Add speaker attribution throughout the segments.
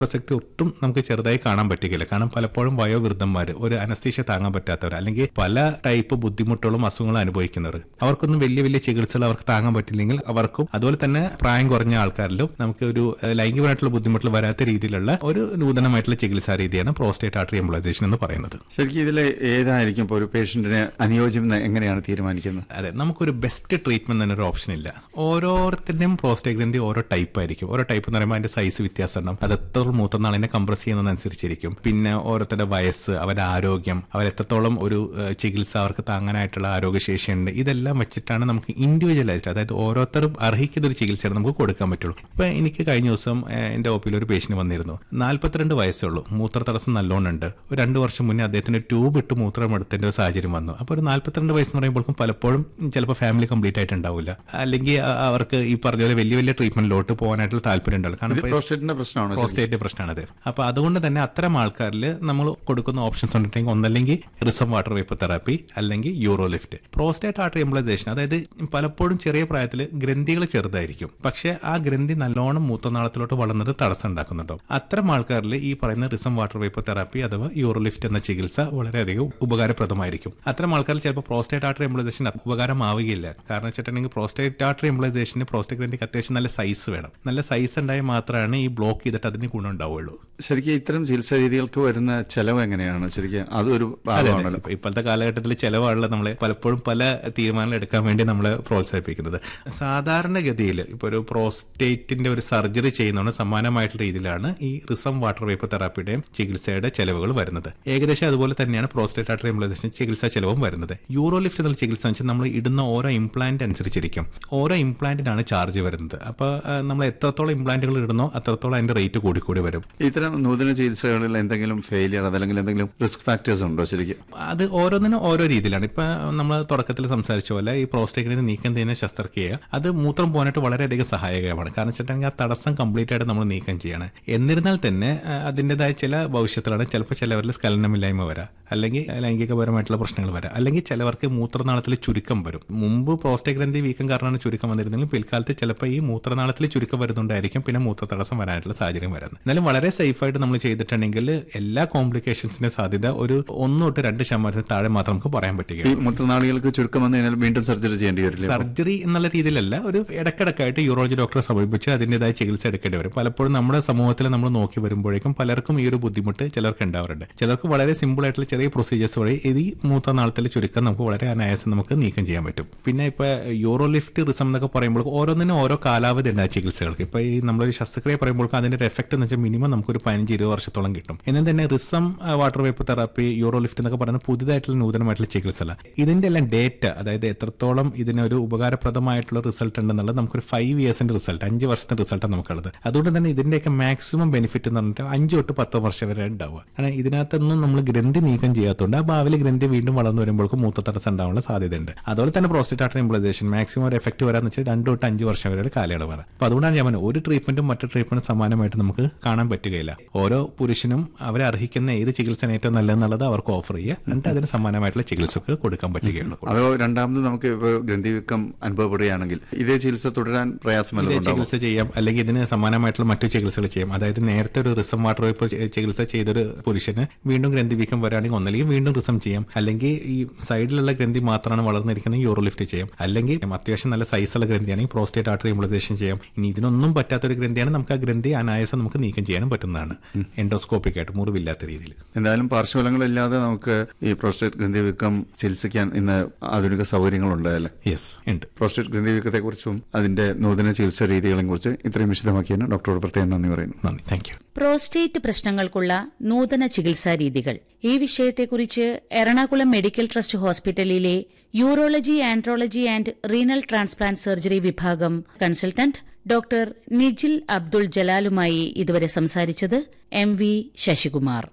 Speaker 1: പ്രസക്തി ഒട്ടും നമുക്ക് ചെറുതായി കാണാൻ പറ്റുകയില്ല കാരണം പലപ്പോഴും വയോവൃദ്ധന്മാർ ഒരു അനസ്തീഷ്യ താങ്ങാൻ പറ്റാത്തവർ അല്ലെങ്കിൽ പല ടൈപ്പ് ബുദ്ധിമുട്ടുകളും അസുഖങ്ങളും അനുഭവിക്കുന്നവർ അവർക്കൊന്നും വലിയ വലിയ ചികിത്സകൾ അവർക്ക് താങ്ങാൻ പറ്റില്ലെങ്കിൽ അവർക്കും അതുപോലെ തന്നെ പ്രായം കുറഞ്ഞ ആൾക്കാരിലും നമുക്ക് ഒരു ഏഹ്, ലൈംഗികമായിട്ടുള്ള ബുദ്ധിമുട്ടുകൾ വരാത്ത രീതിയിലുള്ള ഒരു നൂതനമായിട്ടുള്ള ചികിത്സാ രീതിയാണ് പ്രോസ്റ്റേറ്റ് ആർട്ടറി എംബിളൈസേഷൻ എന്ന് പറയുന്നത്
Speaker 2: ശരിക്കും ഇതിൽ ഏതായിരിക്കും ഇപ്പോൾ ഒരു പേഷ്യന്റിന് അനുയോജ്യം എന്ന് എങ്ങനെയാണ് തീരുമാനിക്കുന്നത്
Speaker 1: അതെ നമുക്കൊരു ബെസ്റ്റ് ട്രീറ്റ്മെന്റ് തന്നെ ഒരു ഓപ്ഷൻ ഇല്ല ഓരോരുത്തരുടെയും പ്രോസ്റ്റേറ്റ് ഗ്രന്ഥി ഓരോ ടൈപ്പ് ആയിരിക്കും ഓരോ ടൈപ്പ് എന്ന് പറയുമ്പോൾ അതിന്റെ സൈസ് വ്യത്യാസം ഉണ്ടാവും അത് എത്ര മൂത്ത നാളിനെ കംപ്രസ് ചെയ്യുന്നതനുസരിച്ചിരിക്കും പിന്നെ ഓരോരുത്തരുടെ വയസ്സ് അവരുടെ ആരോഗ്യം അവർ എത്രത്തോളം ഒരു ഏഹ്, ചികിത്സ അവർക്ക് താങ്ങാനായിട്ടുള്ള ആരോഗ്യശേഷി ഉണ്ട് ഇതെല്ലാം വെച്ചിട്ടാണ് നമുക്ക് ഇൻഡിവിജ്വലൈസ്ഡ് അതായത് ഓരോരുത്തരും അർഹിക്കുന്ന ഒരു ചികിത്സയാണ് നമുക്ക് കൊടുക്കാൻ പറ്റുള്ളൂ ഇപ്പൊ എനിക്ക് കഴിഞ്ഞ ദിവസം ഏഹ്, എന്റെ ഒപ്പിൽ ഒരു പേഷ്യന്റ് വന്നിരുന്നു നാല്പത്തിരണ്ട് വയസ്സേ ഉള്ളൂ മൂത്ര തടസ്സം നല്ലോണം ഉണ്ട് ഒരു രണ്ട് വർഷം മുന്നേ അദ്ദേഹത്തിന് ട്യൂബ് ഇട്ട് മൂത്രം എടുത്തേണ്ട ഒരു സാഹചര്യം വന്നു അപ്പോൾ ഒരു നാല്പത്തിരണ്ട് വയസ്സ് എന്ന് പറയുമ്പോഴേക്കും പലപ്പോഴും ചിലപ്പോൾ ഫാമിലി കംപ്ലീറ്റ് ആയിട്ട് ഉണ്ടാവില്ല അല്ലെങ്കിൽ അ- അവർക്ക് ഈ പറഞ്ഞ പോലെ വലിയ വലിയ ട്രീറ്റ്മെന്റിലോട്ട് പോകാനായിട്ടുള്ള താല്പര്യം ഉണ്ടാവില്ല കാരണം
Speaker 2: ഇത്
Speaker 1: ഇപ്പൊ
Speaker 2: പ്രോസ്റ്റേറ്റിന്റെ പ്രശ്നമാണോ ശരിക്കും?
Speaker 1: പ്രോസ്റ്റേറ്റ് പ്രശ്നമാണത് അപ്പൊ അതുകൊണ്ട് തന്നെ അത്തരം ആൾക്കാരിൽ നമ്മൾ കൊടുക്കുന്ന ഓപ്ഷൻസ് ഉണ്ടെങ്കിൽ ഒന്നല്ലെങ്കിൽ റിസം വാട്ടർ വേപ്പർ തെറാപ്പി അല്ലെങ്കിൽ Urolift prostate artery embolisation അതായത് പലപ്പോഴും ചെറിയ പ്രായത്തിൽ ഗ്രന്ഥികൾ ചെറുതായിരിക്കും പക്ഷേ ആ ഗ്രന്ഥി നല്ലോണം മൂത്തനാളത്തിലോട്ട് വളർന്നിട്ട് തടസ്സം ഉണ്ടാക്കുന്നുണ്ടാവും അത്തരം ആൾക്കാരിൽ ഈ പറയുന്ന റിസം വാട്ടർ വേപ്പർ തെറാപ്പി അഥവാ യൂറോ ലിഫ്റ്റ് എന്ന ചികിത്സ വളരെയധികം ഉപകാരപ്രദമായിരിക്കും അത്തരം ആൾക്കാർ ചിലപ്പോൾ പ്രോസ്റ്റേറ്റ് ആർട്ടറി എംബ്ലൈസേഷൻ ഉപകാരമാവുകയില്ല കാരണം വെച്ചിട്ടുണ്ടെങ്കിൽ പ്രോസ്റ്റേറ്റ് ആർട്ടറി എംബ്ലൈസേഷന് പ്രോസ്റ്റേറ്റ് ഗ്രന്ഥിക്ക് അത്യാവശ്യം നല്ല സൈസ് വേണം നല്ല സൈസ് ഉണ്ടായാൽ മാത്രമാണ് ഈ ബ്ലോക്ക് ചെയ്തിട്ട് അതിന് ഗുണം ഉണ്ടാവുള്ളൂ
Speaker 2: ശരിക്കും ഇത്തരം ചികിത്സാ രീതികൾക്ക് വരുന്ന ചെലവ് എങ്ങനെയാണ് ശരിക്കും അതൊരു
Speaker 1: അതെ, അതെ.
Speaker 2: ഭാഗമാണല്ലോ
Speaker 1: ഇപ്പ- ഇപ്പോഴത്തെ കാലഘട്ടത്തിൽ ചിലവാണല്ലോ നമ്മളെ പലപ്പോഴും പല തീരുമാനങ്ങൾ എടുക്കാൻ വേണ്ടി നമ്മളെ പ്രോത്സാഹിപ്പിക്കുന്നത് സാധാരണഗതിയിൽ ഇപ്പോൾ ഒരു പ്രോസ്റ്റേറ്റിന്റെ ഒരു സർജറി ചെയ്യുന്നതിന് സമാനമായിട്ടുള്ള രീതിയിലാണ് ഈ റിസം വാട്ടർ വേപ്പർ തെറാപ്പിയുടെയും ചികിത്സയുടെ ചെലവുകൾ വരുന്നത് ഏകദേശം അതുപോലെ തന്നെയാണ് പ്രോസ്റ്റേറ്റ് ആർട്ടറി എംബ്ലൈസേഷൻ ചികിത്സാ ചെലവും വരുന്നത് യൂറോ ലിഫ്റ്റ് എന്നുള്ള ചികിത്സ എന്ന് വെച്ചാൽ നമ്മൾ ഇടുന്ന ഓരോ ഇംപ്ലാന്റ് അനുസരിച്ചിരിക്കും ഓരോ ഇംപ്ലാന്റിനാണ് ചാർജ് വരുന്നത് അപ്പോൾ നമ്മൾ എത്രത്തോളം ഇംപ്ലാന്റുകൾ ഇടുന്നോ അത്രത്തോളം അതിന്റെ റേറ്റ് കൂടിക്കൂടി വരും
Speaker 2: ഇത്തരം നൂതന ചികിത്സകളിൽ എന്തെങ്കിലും ഫെയിലിയർ അതല്ലെങ്കിൽ എന്തെങ്കിലും റിസ്ക് ഫാക്ടേഴ്സ് ഉണ്ടോ ശരിക്കും
Speaker 1: അത് ഓരോന്നിനും ഓരോ രീതിയിലാണ് ഇപ്പൊ നമ്മൾ തുടക്കത്തിൽ സംസാരിച്ച പോലെ ഈ പ്രോസ്റ്റേറ്റിന് നീക്കം ചെയ്യുന്ന ശസ്ത്രക്രിയ അത് മൂത്രം പോകാനായിട്ട് വളരെയധികം സഹായകരമാണ് കാരണം വെച്ചിട്ടുണ്ടെങ്കിൽ ആ തടസ്സം കംപ്ലീറ്റ് ആയിട്ട് നമ്മൾ നീക്കം ചെയ്യണം എന്നിരുന്നാൽ തന്നെ ആ, അതിൻ്റെതായ ചില ഭവിഷ്യത്തിലാണ് ചിലപ്പോൾ ചിലവരിൽ സ്കലനമില്ലായ്മ വരാം അല്ലെങ്കിൽ ലൈംഗികപരമായിട്ടുള്ള പ്രശ്നങ്ങൾ വരാം അല്ലെങ്കിൽ ചിലവർക്ക് മൂത്രനാളത്തിൽ ചുരുക്കം വരും മുമ്പ് പ്രോസ്റ്റേറ്റ് ഗ്രന്ഥി വീക്കം കാരണമാണ് ചുരുക്കം വന്നിരുന്നെങ്കിൽ പിൽക്കാലത്ത് ചിലപ്പോൾ ഈ മൂത്രനാളത്തിൽ ചുരുക്കം വരുന്നുണ്ടായിരിക്കും പിന്നെ മൂത്ര തടസ്സം വരാനായിട്ടുള്ള സാഹചര്യം വരുന്നത് എന്നാലും വളരെ സേഫായിട്ട് നമ്മൾ ചെയ്തിട്ടുണ്ടെങ്കിൽ എല്ലാ കോംപ്ലിക്കേഷൻസിന്റെ സാധ്യത ഒരു ഒന്ന് തൊട്ട് രണ്ട് ശതമാനത്തിന് താഴെ മാത്രം നമുക്ക് പറയാൻ
Speaker 2: ഈ
Speaker 1: പറ്റുകയുള്ളൂ
Speaker 2: മൂത്രനാളികൾക്ക് ചുരുക്കം വന്നു കഴിഞ്ഞാൽ വീണ്ടും സർജറി ചെയ്യേണ്ടി വരില്ലേ
Speaker 1: സർജറി എന്നുള്ള രീതിയിലല്ല ഒരു ഇടക്കിടക്കായിട്ട് യൂറോളജി ഡോക്ടറെ സമീപിച്ച് അതിൻ്റെതായ ചികിത്സ എടുക്കേണ്ടി വരും പലപ്പോഴും നമ്മുടെ സമൂഹത്തിൽ നമ്മൾ നോക്കി വരുമ്പോഴേക്കും പലർക്കും ഈ ഒരു ബുദ്ധിമുട്ട് ചിലർക്ക് ഉണ്ടാവാറുണ്ട് ചിലർക്ക് വളരെ സിമ്പിൾ ആയിട്ടുള്ള ചെറിയ പ്രൊസീജിയേഴ്സ് വഴി ഇത് ഈ മൂത്ത നാളത്തിൽ ചുരുക്കം നമുക്ക് വളരെ അനായാസം നമുക്ക് നീക്കം ചെയ്യാൻ പറ്റും പിന്നെ ഇപ്പൊ യൂറോ ലിഫ്റ്റ് റിസം എന്നൊക്കെ പറയുമ്പോൾ ഓരോന്നിനും ഓരോ കാലാവധി ഉണ്ട് ആ ചികിത്സകൾക്ക് ഇപ്പൊ ഈ നമ്മളൊരു ശസ്ത്രക്രിയ പറയുമ്പോൾ അതിന്റെ ഒരു എഫക്ട് എന്ന് വെച്ചാൽ മിനിമം നമുക്കൊരു പതിനഞ്ച് ഇരുപത് വർഷത്തോളം കിട്ടും എന്നാൽ തന്നെ Rezum water vapour therapy Urolift എന്നൊക്കെ പറയുന്നത് പുതുതായിട്ടുള്ള നൂതനമായിട്ടുള്ള ചികിത്സ ഇതിന്റെ എല്ലാം ഡേറ്റ അതായത് എത്രത്തോളം ഇതിനൊരു ഉപകാരപ്രദമായിട്ടുള്ള റിസൾട്ട് ഉണ്ടെന്നുള്ളത് നമുക്കൊരു ഫൈവ് ഇയേഴ്സിന്റെ റിസൾട്ട് അഞ്ച് വർഷത്തിന്റെ റിസൾട്ടാണ് നമുക്കുള്ളത് അതുകൊണ്ട് തന്നെ ഇതിന്റെയൊക്കെ മാക്സിമം ബെനിഫിറ്റ് എന്ന് പറഞ്ഞിട്ട് അഞ്ച് തൊട്ട് പത്ത് വർഷം വരെ ഉണ്ടാവുക കാരണം ഇതിനകത്തൊന്നും നമ്മൾ ഗ്രന്ഥി നീക്കം ചെയ്യാത്തതുകൊണ്ട് ആ ഭാവിയിൽ ഗ്രന്ഥി വീണ്ടും വളർന്നു വരുമ്പോഴേക്കും മൂത്ത തടസ്സം ഉണ്ടാവാനുള്ള സാധ്യതയുണ്ട് അതുപോലെ തന്നെ പ്രോസ്റ്റേറ്റ് ആർട്ടറി എംബ്ലൈസേഷൻ മാക്സിമം ഒരു എഫക്ട് വരാന്ന് വെച്ചാൽ രണ്ട് തൊട്ട് അഞ്ച് വർഷം വരെ കാലയളവാണ് അപ്പൊ അതുകൊണ്ടാണ് ഞാൻ പറഞ്ഞത് ഒരു ട്രീറ്റ്മെന്റും മറ്റു ട്രീറ്റ്മെന്റും സമാനമായിട്ട് നമുക്ക് കാണാൻ പറ്റുകയില്ല ഓരോ പുരുഷനും അവരെ അർഹിക്കുന്ന ഏത് ചികിത്സയാണ് ഏറ്റവും നല്ലതെന്നുള്ളത് അവർക്ക് ഓഫർ ചെയ്യുക എന്നിട്ട് അതിന് സമാനമായിട്ടുള്ള ചികിത്സക്ക് കൊടുക്കാൻ പറ്റുകയുള്ളൂ
Speaker 2: അതോ രണ്ടാമത് നമുക്ക് ഇപ്പോൾ ഗ്രന്ഥിവീക്കം അനുഭവപ്പെടുകയാണെങ്കിൽ ഇതേ ചികിത്സ തുടരാൻ പ്രയാസമല്ലോ
Speaker 1: ഇതേ
Speaker 2: ഉണ്ടാവും
Speaker 1: ചികിത്സ ചെയ്യാം അല്ലെങ്കിൽ ഇതിന് സമാനമായിട്ടുള്ള മറ്റു ചികിത്സകൾ ചെയ്യാം അതായത് നേരത്തെ ഒരു റിസം വാട്ടർ വേപ്പ് ചി- ചികിത്സ ചെയ്തൊരു പുരുഷന് വീണ്ടും ഗ്രന്ഥി വീക്കം വരാണെങ്കിൽ ഒന്നല്ലെങ്കിൽ വീണ്ടും റിസം ചെയ്യാം അല്ലെങ്കിൽ ഈ സൈഡിലുള്ള ഗ്രന്ഥി മാത്രമാണ് വളർന്നിരിക്കുന്നത് യൂറോ ലിഫ്റ്റ് ചെയ്യാം അല്ലെങ്കിൽ അത്യാവശ്യം നല്ല സൈസുള്ള ഗ്രന്ഥിയാണെങ്കിൽ പ്രോസ്റ്റേറ്റ് ആർട്ടറി എംബ്ലൈസേഷൻ ചെയ്യാം ഇനി ഇതിനൊന്നും പറ്റാത്തൊരു ഗ്രന്ഥിയാണ് നമുക്ക് ആ ഗ്രന്ഥി അനായാസം നമുക്ക് നീക്കം ചെയ്യാനും പറ്റുന്നതാണ് എൻഡോസ്കോപ്പിക് ആയിട്ട് മുറിവില്ലാത്ത രീതിയിൽ
Speaker 2: എന്തായാലും പാർശ്വഫലങ്ങളില്ലാതെ നമുക്ക് ഈ പ്രോസ്റ്റേറ്റ് ഗ്രന്ഥിവീക്കം ചികിത്സിക്കാൻ ഇന്ന് ആധുനിക സൗകര്യങ്ങളുണ്ട് അല്ലേ
Speaker 1: യെസ് ഉണ്ട്
Speaker 2: പ്രോസ്റ്റേറ്റ് ഗ്രന്ഥിവീക്കത്തെക്കുറിച്ചും അതിന്റെ നൂതന ചികിത്സാ രീതികളെ കുറിച്ച് ഇത്രയും വിശദമാക്കിയതിന് ഡോക്ടറോട് പ്രത്യേകം നന്ദി പറയുന്നു
Speaker 1: നന്ദി താങ്ക് യു
Speaker 3: പ്രോസ്റ്റേറ്റ് പ്രശ്നങ്ങൾക്കുള്ള നൂതന ചികിത്സാ രീതികൾ ഈ വിഷയത്തെക്കുറിച്ച് എറണാകുളം മെഡിക്കൽ ട്രസ്റ്റ് ഹോസ്പിറ്റലിലെ urology andrology and renal transplant surgery വിഭാഗം കൺസൾട്ടന്റ് ഡോക്ടർ നിജിൽ അബ്ദുൾ ജലാലുമായി ഇതുവരെ സംസാരിച്ചത് എം വി ശശികുമാർ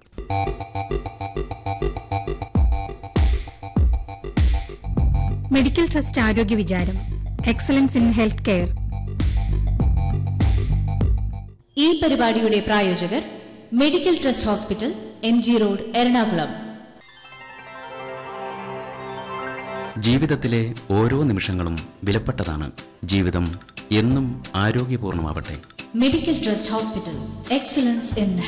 Speaker 4: മെഡിക്കൽ ട്രസ്റ്റ് ആരോഗ്യ വിചാരം എക്സലൻസ് ഇൻ ഹെൽത്ത് കെയർ
Speaker 5: ഈ പരിപാടിയുടെ പ്രായോജകർ medical trust hospital M G road Ernakulam
Speaker 6: ജീവിതത്തിലെ ഓരോ നിമിഷങ്ങളും വിലപ്പെട്ടതാണ് ജീവിതം എന്നും ആരോഗ്യപൂർണമാവട്ടെ
Speaker 5: medical trust hospital excellence in